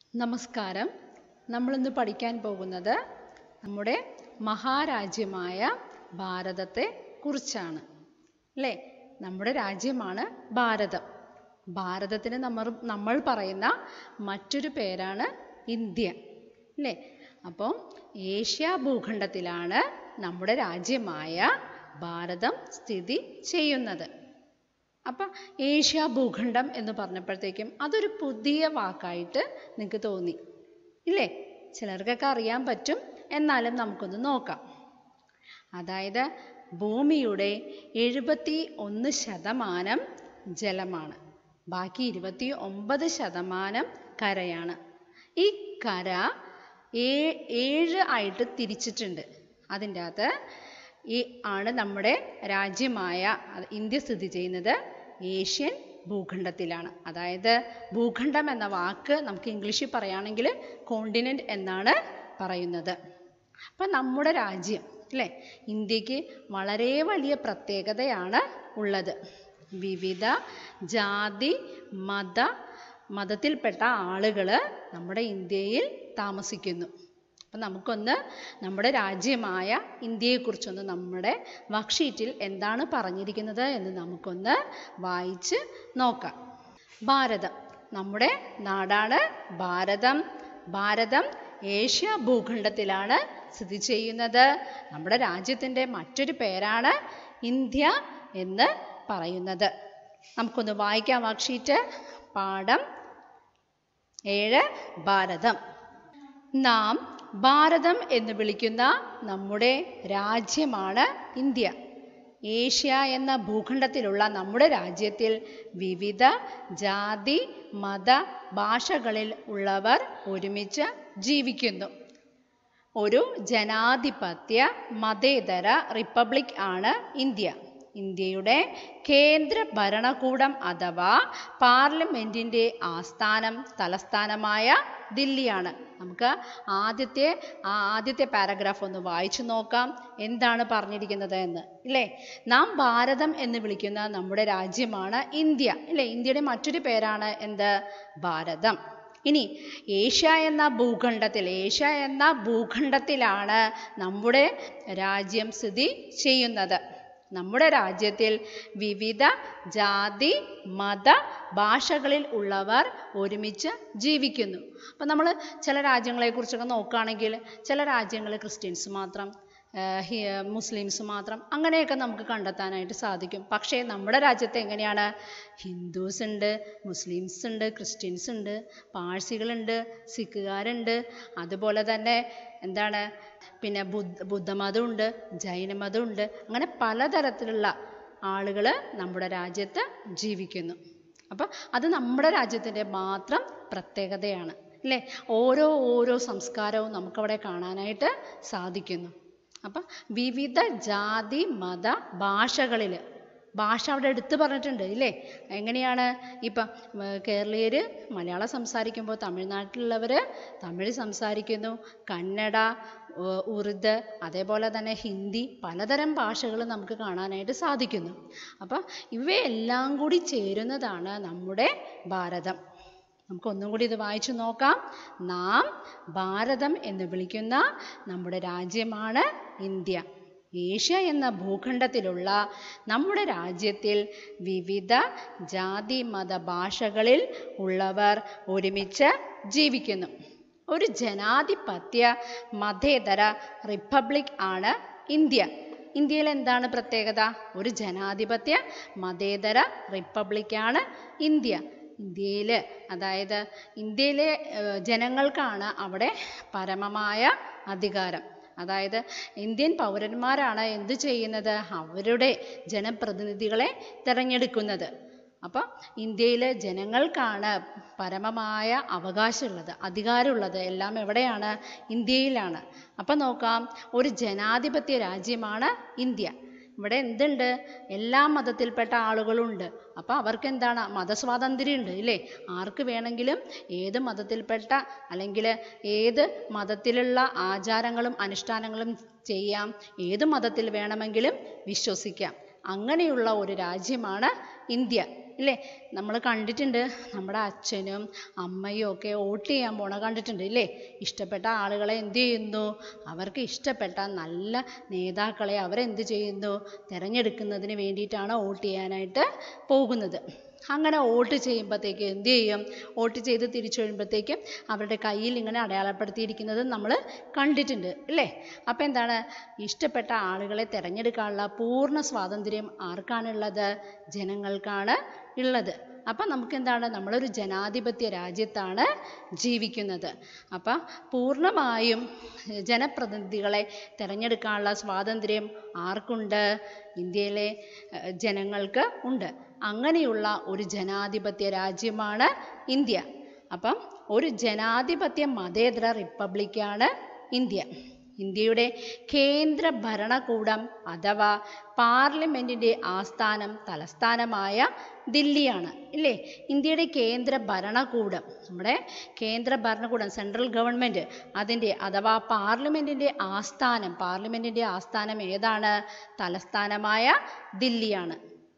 നമസ്കാരം നമ്മളിന്ന് പഠിക്കാൻ പോകുന്നത് നമ്മുടെ മഹാരാജ്യമായ ഭാരതത്തെ കുറിച്ചാണ് അല്ലേ നമ്മുടെ രാജ്യമാണ് ഭാരതം ഭാരതത്തിന് നമ്മൾ നമ്മൾ പറയുന്ന മറ്റൊരു പേരാണ് ഇന്ത്യ അല്ലേ അപ്പോൾ ഏഷ്യ ഭൂഖണ്ഡത്തിലാണ് നമ്മുടെ രാജ്യമായ ഭാരതം സ്ഥിതി ചെയ്യുന്നത് അപ്പം ഏഷ്യ ഭൂഖണ്ഡം എന്ന് പറഞ്ഞപ്പോഴത്തേക്കും അതൊരു പുതിയ വാക്കായിട്ട് നിങ്ങൾക്ക് തോന്നി ഇല്ലേ ചിലർക്കൊക്കെ അറിയാൻ പറ്റും എന്നാലും നമുക്കൊന്ന് നോക്കാം അതായത് ഭൂമിയുടെ എഴുപത്തി ഒന്ന് ശതമാനം ജലമാണ് ബാക്കി ഇരുപത്തി ഒമ്പത് ശതമാനം കരയാണ് ഈ കര ഏ ഏഴ് ആയിട്ട് തിരിച്ചിട്ടുണ്ട് അതിൻ്റെ അകത്ത് ഈ ആണ് നമ്മുടെ രാജ്യമായ ഇന്ത്യ സ്ഥിതി ചെയ്യുന്നത് ഏഷ്യൻ ഭൂഖണ്ഡത്തിലാണ് അതായത് ഭൂഖണ്ഡം എന്ന വാക്ക് നമുക്ക് ഇംഗ്ലീഷിൽ പറയുകയാണെങ്കിൽ കോണ്ടിനെൻ്റ് എന്നാണ് പറയുന്നത് അപ്പം നമ്മുടെ രാജ്യം അല്ലേ ഇന്ത്യക്ക് വളരെ വലിയ പ്രത്യേകതയാണ് ഉള്ളത് വിവിധ ജാതി മത മതത്തിൽപ്പെട്ട ആളുകൾ നമ്മുടെ ഇന്ത്യയിൽ താമസിക്കുന്നു അപ്പം നമുക്കൊന്ന് നമ്മുടെ രാജ്യമായ ഇന്ത്യയെക്കുറിച്ചൊന്ന് നമ്മുടെ വർക്ക്ഷീറ്റിൽ എന്താണ് പറഞ്ഞിരിക്കുന്നത് എന്ന് നമുക്കൊന്ന് വായിച്ച് നോക്കാം ഭാരതം നമ്മുടെ നാടാണ് ഭാരതം ഭാരതം ഏഷ്യ ഭൂഖണ്ഡത്തിലാണ് സ്ഥിതി ചെയ്യുന്നത് നമ്മുടെ രാജ്യത്തിൻ്റെ മറ്റൊരു പേരാണ് ഇന്ത്യ എന്ന് പറയുന്നത് നമുക്കൊന്ന് വായിക്കാം വർക്ക്ഷീറ്റ് പാഠം ഏഴ് ഭാരതം നാം ഭാരതം എന്ന് വിളിക്കുന്ന നമ്മുടെ രാജ്യമാണ് ഇന്ത്യ ഏഷ്യ എന്ന ഭൂഖണ്ഡത്തിലുള്ള നമ്മുടെ രാജ്യത്തിൽ വിവിധ ജാതി മത ഭാഷകളിൽ ഉള്ളവർ ഒരുമിച്ച് ജീവിക്കുന്നു ഒരു ജനാധിപത്യ മതേതര റിപ്പബ്ലിക് ആണ് ഇന്ത്യ ഇന്ത്യയുടെ കേന്ദ്ര ഭരണകൂടം അഥവാ പാർലമെൻറ്റിൻ്റെ ആസ്ഥാനം തലസ്ഥാനമായ ദില്ലിയാണ് നമുക്ക് ആദ്യത്തെ ആ ആദ്യത്തെ പാരഗ്രാഫ് ഒന്ന് വായിച്ചു നോക്കാം എന്താണ് പറഞ്ഞിരിക്കുന്നത് എന്ന് ഇല്ലേ നാം ഭാരതം എന്ന് വിളിക്കുന്ന നമ്മുടെ രാജ്യമാണ് ഇന്ത്യ ഇല്ലേ ഇന്ത്യയുടെ മറ്റൊരു പേരാണ് എന്ത് ഭാരതം ഇനി ഏഷ്യ എന്ന ഭൂഖണ്ഡത്തിൽ ഏഷ്യ എന്ന ഭൂഖണ്ഡത്തിലാണ് നമ്മുടെ രാജ്യം സ്ഥിതി ചെയ്യുന്നത് നമ്മുടെ രാജ്യത്തിൽ വിവിധ ജാതി മത ഭാഷകളിൽ ഉള്ളവർ ഒരുമിച്ച് ജീവിക്കുന്നു അപ്പം നമ്മൾ ചില രാജ്യങ്ങളെക്കുറിച്ചൊക്കെ നോക്കുകയാണെങ്കിൽ ചില രാജ്യങ്ങൾ ക്രിസ്ത്യൻസ് മാത്രം മുസ്ലിംസ് മാത്രം അങ്ങനെയൊക്കെ നമുക്ക് കണ്ടെത്താനായിട്ട് സാധിക്കും പക്ഷേ നമ്മുടെ രാജ്യത്ത് എങ്ങനെയാണ് ഹിന്ദുസ് ഉണ്ട് മുസ്ലിംസ് ഉണ്ട് ക്രിസ്ത്യൻസ് ഉണ്ട് പാഴ്സികളുണ്ട് സിഖുകാരുണ്ട് അതുപോലെ തന്നെ എന്താണ് പിന്നെ ബുദ്ധ ബുദ്ധമതമുണ്ട് ജൈനമതമുണ്ട് അങ്ങനെ പലതരത്തിലുള്ള ആളുകൾ നമ്മുടെ രാജ്യത്ത് ജീവിക്കുന്നു അപ്പം അത് നമ്മുടെ രാജ്യത്തിൻ്റെ മാത്രം പ്രത്യേകതയാണ് അല്ലേ ഓരോ ഓരോ സംസ്കാരവും നമുക്കവിടെ കാണാനായിട്ട് സാധിക്കുന്നു അപ്പം വിവിധ ജാതി മത ഭാഷകളിൽ ഭാഷ അവിടെ എടുത്തു പറഞ്ഞിട്ടുണ്ട് ഇല്ലേ എങ്ങനെയാണ് ഇപ്പം കേരളീയർ മലയാളം സംസാരിക്കുമ്പോൾ തമിഴ്നാട്ടിലുള്ളവർ തമിഴ് സംസാരിക്കുന്നു കന്നഡ ഉറുദ് അതേപോലെ തന്നെ ഹിന്ദി പലതരം ഭാഷകൾ നമുക്ക് കാണാനായിട്ട് സാധിക്കുന്നു അപ്പം ഇവയെല്ലാം കൂടി ചേരുന്നതാണ് നമ്മുടെ ഭാരതം നമുക്ക് ഒന്നും കൂടി ഇത് വായിച്ചു നോക്കാം നാം ഭാരതം എന്ന് വിളിക്കുന്ന നമ്മുടെ രാജ്യമാണ് ഇന്ത്യ ഏഷ്യ എന്ന ഭൂഖണ്ഡത്തിലുള്ള നമ്മുടെ രാജ്യത്തിൽ വിവിധ ജാതി മത ഭാഷകളിൽ ഉള്ളവർ ഒരുമിച്ച് ജീവിക്കുന്നു ഒരു ജനാധിപത്യ മതേതര റിപ്പബ്ലിക് ആണ് ഇന്ത്യ ഇന്ത്യയിൽ എന്താണ് പ്രത്യേകത ഒരു ജനാധിപത്യ മതേതര റിപ്പബ്ലിക്കാണ് ഇന്ത്യ ഇന്ത്യയിൽ അതായത് ഇന്ത്യയിലെ ജനങ്ങൾക്കാണ് അവിടെ പരമമായ അധികാരം അതായത് ഇന്ത്യൻ പൗരന്മാരാണ് എന്ത് ചെയ്യുന്നത് അവരുടെ ജനപ്രതിനിധികളെ തിരഞ്ഞെടുക്കുന്നത് അപ്പോൾ ഇന്ത്യയിലെ ജനങ്ങൾക്കാണ് പരമമായ അവകാശമുള്ളത് അധികാരമുള്ളത് എല്ലാം എവിടെയാണ് ഇന്ത്യയിലാണ് അപ്പം നോക്കാം ഒരു ജനാധിപത്യ രാജ്യമാണ് ഇന്ത്യ ഇവിടെ എന്തുണ്ട് എല്ലാ മതത്തിൽപ്പെട്ട ആളുകളുണ്ട് അപ്പോൾ അവർക്ക് എന്താണ് മതസ്വാതന്ത്ര്യമുണ്ട് ഇല്ലേ ആർക്ക് വേണമെങ്കിലും ഏത് മതത്തിൽപ്പെട്ട അല്ലെങ്കിൽ ഏത് മതത്തിലുള്ള ആചാരങ്ങളും അനുഷ്ഠാനങ്ങളും ചെയ്യാം ഏത് മതത്തിൽ വേണമെങ്കിലും വിശ്വസിക്കാം അങ്ങനെയുള്ള ഒരു രാജ്യമാണ് ഇന്ത്യ ഇല്ലേ നമ്മൾ കണ്ടിട്ടുണ്ട് നമ്മുടെ അച്ഛനും അമ്മയും ഒക്കെ വോട്ട് ചെയ്യാൻ പോണ കണ്ടിട്ടുണ്ട് ഇല്ലേ ഇഷ്ടപ്പെട്ട ആളുകളെ എന്ത് ചെയ്യുന്നു അവർക്ക് ഇഷ്ടപ്പെട്ട നല്ല നേതാക്കളെ അവരെന്ത് ചെയ്യുന്നു തിരഞ്ഞെടുക്കുന്നതിന് വേണ്ടിയിട്ടാണ് വോട്ട് ചെയ്യാനായിട്ട് പോകുന്നത് അങ്ങനെ വോട്ട് ചെയ്യുമ്പോഴത്തേക്ക് എന്ത് ചെയ്യും വോട്ട് ചെയ്ത് തിരിച്ചു വരുമ്പോഴത്തേക്കും അവരുടെ കയ്യിൽ ഇങ്ങനെ അടയാളപ്പെടുത്തിയിരിക്കുന്നത് നമ്മൾ കണ്ടിട്ടുണ്ട് അല്ലേ അപ്പം എന്താണ് ഇഷ്ടപ്പെട്ട ആളുകളെ തിരഞ്ഞെടുക്കാനുള്ള പൂർണ്ണ സ്വാതന്ത്ര്യം ആർക്കാണുള്ളത് ജനങ്ങൾക്കാണ് ഉള്ളത് അപ്പം നമുക്ക് എന്താണ് നമ്മളൊരു ജനാധിപത്യ രാജ്യത്താണ് ജീവിക്കുന്നത് അപ്പം പൂർണ്ണമായും ജനപ്രതിനിധികളെ തിരഞ്ഞെടുക്കാനുള്ള സ്വാതന്ത്ര്യം ആർക്കുണ്ട് ഇന്ത്യയിലെ ഏഹ്, ജനങ്ങൾക്ക് ഉണ്ട് അങ്ങനെയുള്ള ഒരു ജനാധിപത്യ രാജ്യമാണ് ഇന്ത്യ അപ്പം ഒരു ജനാധിപത്യ മതേതര റിപ്പബ്ലിക്കാണ് ഇന്ത്യ ഇന്ത്യയുടെ കേന്ദ്ര ഭരണകൂടം അഥവാ പാർലമെൻറ്റിൻ്റെ ആസ്ഥാനം തലസ്ഥാനമായ ദില്ലിയാണ് ഇല്ലേ ഇന്ത്യയുടെ കേന്ദ്ര ഭരണകൂടം നമ്മുടെ കേന്ദ്ര ഭരണകൂടം സെൻട്രൽ ഗവൺമെൻറ് അതിൻ്റെ അഥവാ പാർലമെൻറ്റിൻ്റെ ആസ്ഥാനം പാർലമെൻറ്റിൻ്റെ ആസ്ഥാനം ഏതാണ് തലസ്ഥാനമായ ദില്ലിയാണ്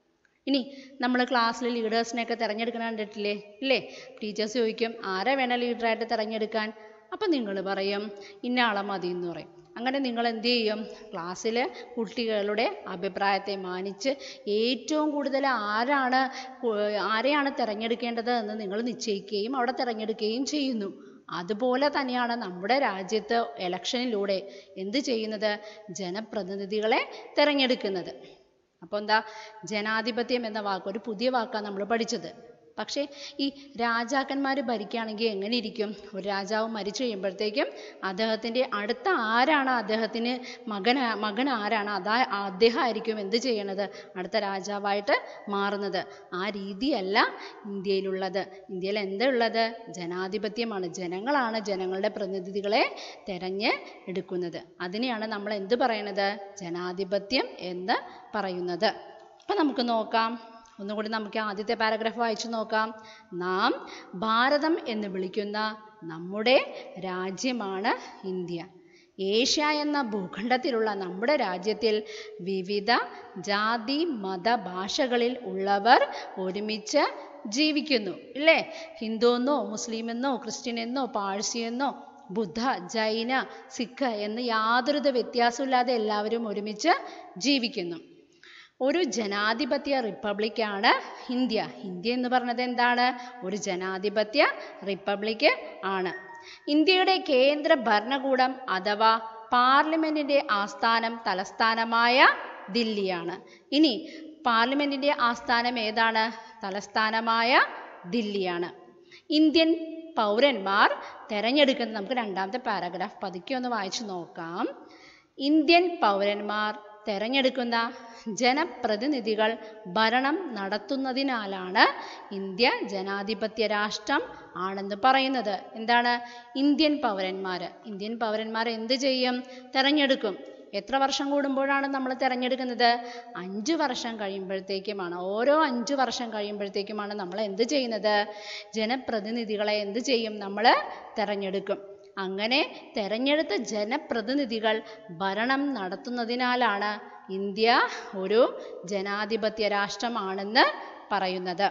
ഇനി നമ്മൾ ക്ലാസ്സിൽ ലീഡേഴ്സിനെയൊക്കെ തിരഞ്ഞെടുക്കണം കണ്ടിട്ടില്ലേ ഇല്ലേ ടീച്ചേഴ്സ് ചോദിക്കും ആരെ വേണം ലീഡറായിട്ട് തിരഞ്ഞെടുക്കാൻ അപ്പം നിങ്ങൾ പറയും ഇന്ന ആളെ മതി എന്ന് പറയും അങ്ങനെ നിങ്ങൾ എന്ത് ചെയ്യും ക്ലാസ്സിൽ കുട്ടികളുടെ അഭിപ്രായത്തെ മാനിച്ച് ഏറ്റവും കൂടുതൽ ആരാണ് കു- ആരെയാണ് തിരഞ്ഞെടുക്കേണ്ടത് എന്ന് നിങ്ങൾ നിശ്ചയിക്കുകയും അവിടെ തിരഞ്ഞെടുക്കുകയും ചെയ്യുന്നു അതുപോലെ തന്നെയാണ് നമ്മുടെ രാജ്യത്ത് ഇലക്ഷനിലൂടെ എന്ത് ചെയ്യുന്നത് ജനപ്രതിനിധികളെ തിരഞ്ഞെടുക്കുന്നത് അപ്പോൾ എന്താ ജനാധിപത്യം എന്ന വാക്ക് ഒരു പുതിയ വാക്കാണ് നമ്മൾ പഠിച്ചത് പക്ഷേ ഈ രാജാക്കന്മാർ ഭരിക്കുകയാണെങ്കിൽ എങ്ങനെ ഇരിക്കും ഒരു രാജാവ് മരിച്ചു കഴിയുമ്പോഴത്തേക്കും അദ്ദേഹത്തിൻ്റെ അടുത്ത ആരാണ് അദ്ദേഹത്തിന് മകൻ മകൻ ആരാണ് അതാ അദ്ദേഹം ആയിരിക്കും എന്ത് ചെയ്യണത് അടുത്ത രാജാവായിട്ട് മാറുന്നത് ആ രീതിയല്ല ഇന്ത്യയിലുള്ളത് ഇന്ത്യയിൽ എന്താ ഉള്ളത് ജനാധിപത്യമാണ് ജനങ്ങളാണ് ജനങ്ങളുടെ പ്രതിനിധികളെ തെരഞ്ഞ് എടുക്കുന്നത് അതിനെയാണ് നമ്മൾ എന്ത് പറയണത് ജനാധിപത്യം എന്ന് പറയുന്നത് അപ്പം നമുക്ക് നോക്കാം ഒന്നുകൂടി നമുക്ക് ആദ്യത്തെ പാരഗ്രാഫ് വായിച്ചു നോക്കാം നാം ഭാരതം എന്ന് വിളിക്കുന്ന നമ്മുടെ രാജ്യമാണ് ഇന്ത്യ ഏഷ്യ എന്ന ഭൂഖണ്ഡത്തിലുള്ള നമ്മുടെ രാജ്യത്തിൽ വിവിധ ജാതി മത ഭാഷകളിൽ ഉള്ളവർ ഒരുമിച്ച് ജീവിക്കുന്നു ഇല്ലേ ഹിന്ദുവെന്നോ മുസ്ലിമെന്നോ ക്രിസ്ത്യനെന്നോ പാഴ്സിയെന്നോ ബുദ്ധ ജൈന സിഖ് എന്ന് യാതൊരുവിധ വ്യത്യാസമില്ലാതെ എല്ലാവരും ഒരുമിച്ച് ജീവിക്കുന്നു ഒരു ജനാധിപത്യ റിപ്പബ്ലിക്കാണ് ഇന്ത്യ ഇന്ത്യ എന്ന് പറഞ്ഞത് എന്താണ് ഒരു ജനാധിപത്യ റിപ്പബ്ലിക് ആണ് ഇന്ത്യയുടെ കേന്ദ്ര ഭരണകൂടം അഥവാ പാർലമെന്റിന്റെ ആസ്ഥാനം തലസ്ഥാനമായ ദില്ലിയാണ് ഇനി പാർലമെന്റിന്റെ ആസ്ഥാനം ഏതാണ് തലസ്ഥാനമായ ദില്ലിയാണ് ഇന്ത്യൻ പൗരന്മാർ തെരഞ്ഞെടുക്കുന്ന നമുക്ക് രണ്ടാമത്തെ പാരഗ്രാഫ് പതുക്കെ ഒന്ന് വായിച്ചു നോക്കാം ഇന്ത്യൻ പൗരന്മാർ തെരഞ്ഞെടുക്കുന്ന ജനപ്രതിനിധികൾ ഭരണം നടത്തുന്നതിനാലാണ് ഇന്ത്യ ജനാധിപത്യ രാഷ്ട്രം ആണെന്ന് പറയുന്നത് എന്താണ് ഇന്ത്യൻ പൗരന്മാർ ഇന്ത്യൻ പൗരന്മാർ എന്ത് ചെയ്യും തെരഞ്ഞെടുക്കും എത്ര വർഷം കൂടുമ്പോഴാണ് നമ്മൾ തിരഞ്ഞെടുക്കുന്നത് അഞ്ച് വർഷം കഴിയുമ്പോഴത്തേക്കുമാണ് ഓരോ അഞ്ച് വർഷം കഴിയുമ്പോഴത്തേക്കുമാണ് നമ്മൾ എന്ത് ചെയ്യുന്നത് ജനപ്രതിനിധികളെ എന്ത് ചെയ്യും നമ്മൾ തിരഞ്ഞെടുക്കും അങ്ങനെ തെരഞ്ഞെടുത്ത ജനപ്രതിനിധികൾ ഭരണം നടത്തുന്നതിനാലാണ് ഇന്ത്യ ഒരു ജനാധിപത്യ രാഷ്ട്രമാണെന്ന് പറയുന്നത്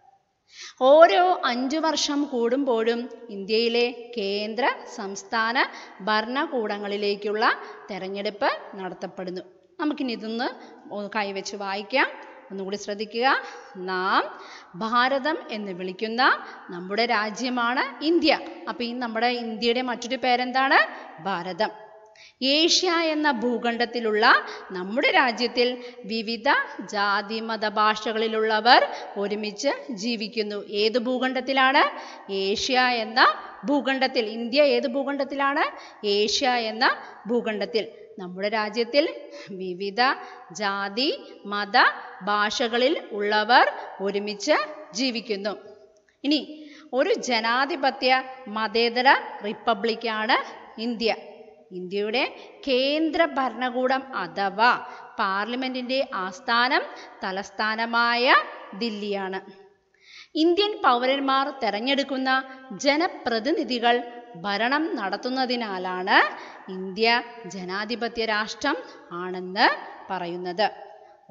ഓരോ അഞ്ചു വർഷം കൂടുമ്പോഴും ഇന്ത്യയിലെ കേന്ദ്ര സംസ്ഥാന ഭരണകൂടങ്ങളിലേക്കുള്ള തെരഞ്ഞെടുപ്പ് നടത്തപ്പെടുന്നു നമുക്കിനി ഇതൊന്ന് ഒന്ന് കൈവച്ച് വായിക്കാം ഒന്നുകൂടി ശ്രദ്ധിക്കുക നാം ഭാരതം എന്ന് വിളിക്കുന്ന നമ്മുടെ രാജ്യമാണ് ഇന്ത്യ അപ്പോൾ ഈ നമ്മുടെ ഇന്ത്യയുടെ മറ്റൊരു പേരെന്താണ് ഭാരതം ഏഷ്യ എന്ന ഭൂഖണ്ഡത്തിലുള്ള നമ്മുടെ രാജ്യത്തിൽ വിവിധ ജാതി മത ഭാഷകളിലുള്ളവർ ഒരുമിച്ച് ജീവിക്കുന്നു ഏത് ഭൂഖണ്ഡത്തിലാണ് ഏഷ്യ എന്ന ഭൂഖണ്ഡത്തിൽ ഇന്ത്യ ഏത് ഭൂഖണ്ഡത്തിലാണ് ഏഷ്യ എന്ന ഭൂഖണ്ഡത്തിൽ നമ്മുടെ രാജ്യത്തിൽ വിവിധ ജാതി മത ഭാഷകളിൽ ഉള്ളവർ ഒരുമിച്ച് ജീവിക്കുന്നു ഇനി ഒരു ജനാധിപത്യ മതേതര റിപ്പബ്ലിക്കാണ് ഇന്ത്യ ഇന്ത്യയുടെ കേന്ദ്ര ഭരണകൂടം അഥവാ പാർലമെന്റിന്റെ ആസ്ഥാനം തലസ്ഥാനമായ ദില്ലിയാണ് ഇന്ത്യൻ പൗരന്മാർ തെരഞ്ഞെടുക്കുന്ന ജനപ്രതിനിധികൾ ഭരണം നടത്തുന്നതിനാലാണ് ഇന്ത്യ ജനാധിപത്യ രാഷ്ട്രം ആണെന്ന് പറയുന്നത്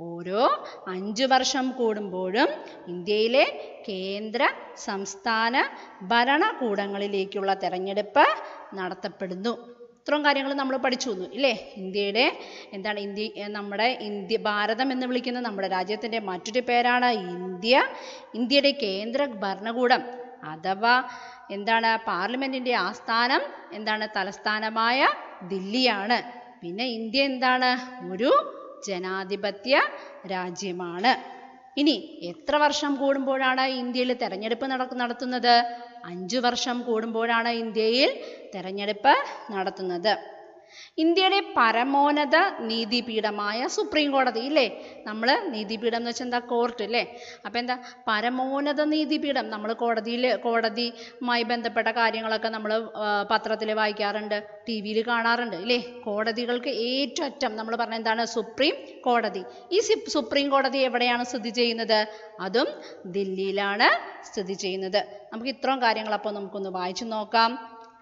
ഓരോ അഞ്ചു വർഷം കൂടുമ്പോഴും ഇന്ത്യയിലെ കേന്ദ്ര സംസ്ഥാന ഭരണകൂടങ്ങളിലേക്കുള്ള തെരഞ്ഞെടുപ്പ് നടത്തപ്പെടുന്നു ഇത്രയും കാര്യങ്ങൾ നമ്മൾ പഠിച്ചു വന്നു ഇല്ലേ ഇന്ത്യയുടെ എന്താണ് ഇന്ത്യ ഏർ നമ്മുടെ ഇന്ത്യ ഭാരതം എന്ന് വിളിക്കുന്ന നമ്മുടെ രാജ്യത്തിൻ്റെ മറ്റൊരു പേരാണ് ഇന്ത്യ ഇന്ത്യയുടെ കേന്ദ്ര ഭരണകൂടം അഥവാ എന്താണ് പാർലമെന്റിന്റെ ആസ്ഥാനം എന്താണ് തലസ്ഥാനമായ ദില്ലിയാണ് പിന്നെ ഇന്ത്യ എന്താണ് ഒരു ജനാധിപത്യ രാജ്യമാണ് ഇനി എത്ര വർഷം കൂടുമ്പോഴാണ് ഇന്ത്യയിൽ തെരഞ്ഞെടുപ്പ് നട നടത്തുന്നത് അഞ്ചു വർഷം കൂടുമ്പോഴാണ് ഇന്ത്യയിൽ തെരഞ്ഞെടുപ്പ് നടത്തുന്നത് ഇന്ത്യയുടെ പരമോന്നത നീതിപീഠമായ സുപ്രീം കോടതി ഇല്ലേ നമ്മൾ നീതിപീഠം എന്ന് വെച്ചാൽ എന്താ കോർട്ട് അല്ലേ അപ്പം എന്താ പരമോന്നത നീതിപീഠം നമ്മൾ കോടതിയിൽ കോടതിയുമായി ബന്ധപ്പെട്ട കാര്യങ്ങളൊക്കെ നമ്മൾ പത്രത്തിൽ വായിക്കാറുണ്ട് ടി വിയിൽ കാണാറുണ്ട് ഇല്ലേ കോടതികൾക്ക് ഏറ്റവും അറ്റം നമ്മൾ പറഞ്ഞ എന്താണ് സുപ്രീം കോടതി ഈ സി- സുപ്രീം കോടതി എവിടെയാണ് സ്ഥിതി ചെയ്യുന്നത് അതും ദില്ലിയിലാണ് സ്ഥിതി ചെയ്യുന്നത് നമുക്ക് ഇത്രയും കാര്യങ്ങൾ അപ്പോൾ നമുക്കൊന്ന് വായിച്ചു നോക്കാം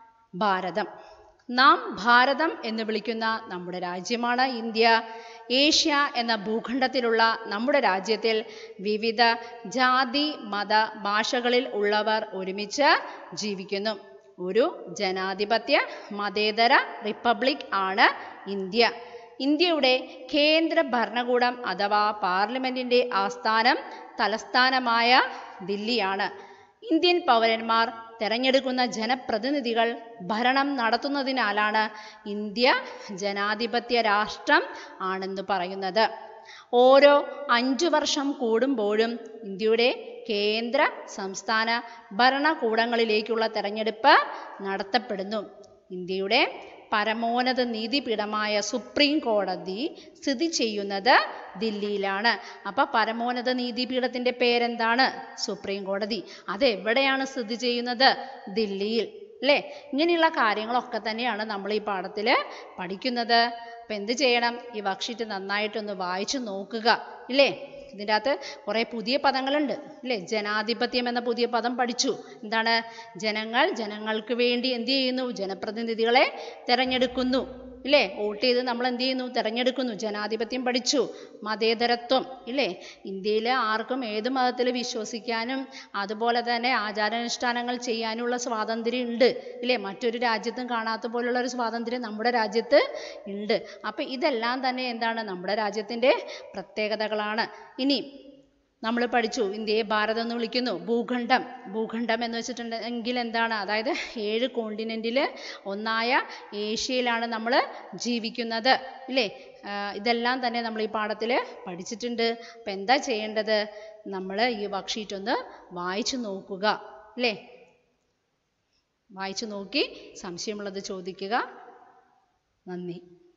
ഭാരതം നാം ഭാരതം എന്ന് വിളിക്കുന്ന നമ്മുടെ രാജ്യമാണ് ഇന്ത്യ ഏഷ്യ എന്ന ഭൂഖണ്ഡത്തിലുള്ള നമ്മുടെ രാജ്യത്തിൽ വിവിധ ജാതി മത ഭാഷകളിൽ ഉള്ളവർ ഒരുമിച്ച് ജീവിക്കുന്നു ഒരു ജനാധിപത്യ മതേതര റിപ്പബ്ലിക് ആണ് ഇന്ത്യ ഇന്ത്യയുടെ കേന്ദ്ര ഭരണകൂടം അഥവാ പാർലമെന്റിന്റെ ആസ്ഥാനം തലസ്ഥാനമായ ദില്ലിയാണ് ഇന്ത്യൻ പൗരന്മാർ തെരഞ്ഞെടുക്കുന്ന ജനപ്രതിനിധികൾ ഭരണം നടത്തുന്നതിനാലാണ് ഇന്ത്യ ജനാധിപത്യ രാഷ്ട്രം ആണെന്ന് പറയുന്നത് ഓരോ അഞ്ചു വർഷം കൂടുമ്പോഴും ഇന്ത്യയുടെ കേന്ദ്ര സംസ്ഥാന ഭരണകൂടങ്ങളിലേക്കുള്ള തെരഞ്ഞെടുപ്പ് നടത്തപ്പെടുന്നു ഇന്ത്യയുടെ പരമോന്നത നീതിപീഠമായ സുപ്രീം കോടതി സ്ഥിതി ചെയ്യുന്നത് ദില്ലിയിലാണ് അപ്പൊ പരമോന്നത നീതിപീഠത്തിന്റെ പേരെന്താണ് സുപ്രീം കോടതി അത് എവിടെയാണ് സ്ഥിതി ചെയ്യുന്നത് ദില്ലിയിൽ അല്ലേ ഇങ്ങനെയുള്ള കാര്യങ്ങളൊക്കെ തന്നെയാണ് നമ്മൾ ഈ പാഠത്തിൽ പഠിക്കുന്നത് അപ്പം എന്ത് ചെയ്യണം ഈ വർക്ക്ഷീറ്റ് നന്നായിട്ടൊന്ന് വായിച്ചു നോക്കുക ഇല്ലേ ഇതിൻ്റെ അകത്ത് കുറേ പുതിയ പദങ്ങളുണ്ട് അല്ലേ ജനാധിപത്യം എന്ന പുതിയ പദം പഠിച്ചു എന്താണ് ജനങ്ങൾ ജനങ്ങൾക്ക് വേണ്ടി എന്ത് ചെയ്യുന്നു ജനപ്രതിനിധികളെ തിരഞ്ഞെടുക്കുന്നു ഇല്ലേ വോട്ട് ചെയ്ത് നമ്മൾ എന്ത് ചെയ്യുന്നു തിരഞ്ഞെടുക്കുന്നു ജനാധിപത്യം പഠിച്ചു മതേതരത്വം ഇല്ലേ ഇന്ത്യയിൽ ആർക്കും ഏത് മതത്തിൽ വിശ്വസിക്കാനും അതുപോലെ തന്നെ ആചാരാനുഷ്ഠാനങ്ങൾ ചെയ്യാനുള്ള സ്വാതന്ത്ര്യം ഉണ്ട് ഇല്ലേ മറ്റൊരു രാജ്യത്തും കാണാത്ത പോലുള്ള ഒരു സ്വാതന്ത്ര്യം നമ്മുടെ രാജ്യത്ത് ഉണ്ട് അപ്പം ഇതെല്ലാം തന്നെ എന്താണ് നമ്മുടെ രാജ്യത്തിൻ്റെ പ്രത്യേകതകളാണ് ഇനി നമ്മൾ പഠിച്ചു ഇന്ത്യയെ ഭാരതം എന്ന് വിളിക്കുന്നു ഭൂഖണ്ഡം ഭൂഖണ്ഡം എന്ന് വെച്ചിട്ടുണ്ടെങ്കിൽ എന്താണ് അതായത് ഏഴ് കോണ്ടിനെൻറ്റിൽ ഒന്നായ ഏഷ്യയിലാണ് നമ്മൾ ജീവിക്കുന്നത് ഇല്ലേ ആ, ഇതെല്ലാം തന്നെ നമ്മൾ ഈ പാഠത്തിൽ പഠിച്ചിട്ടുണ്ട് അപ്പം എന്താ ചെയ്യേണ്ടത് നമ്മൾ ഈ വർക്ക്ഷീറ്റ് ഒന്ന് വായിച്ചു നോക്കുക അല്ലേ വായിച്ചു നോക്കി സംശയമുള്ളത് ചോദിക്കുക നന്ദി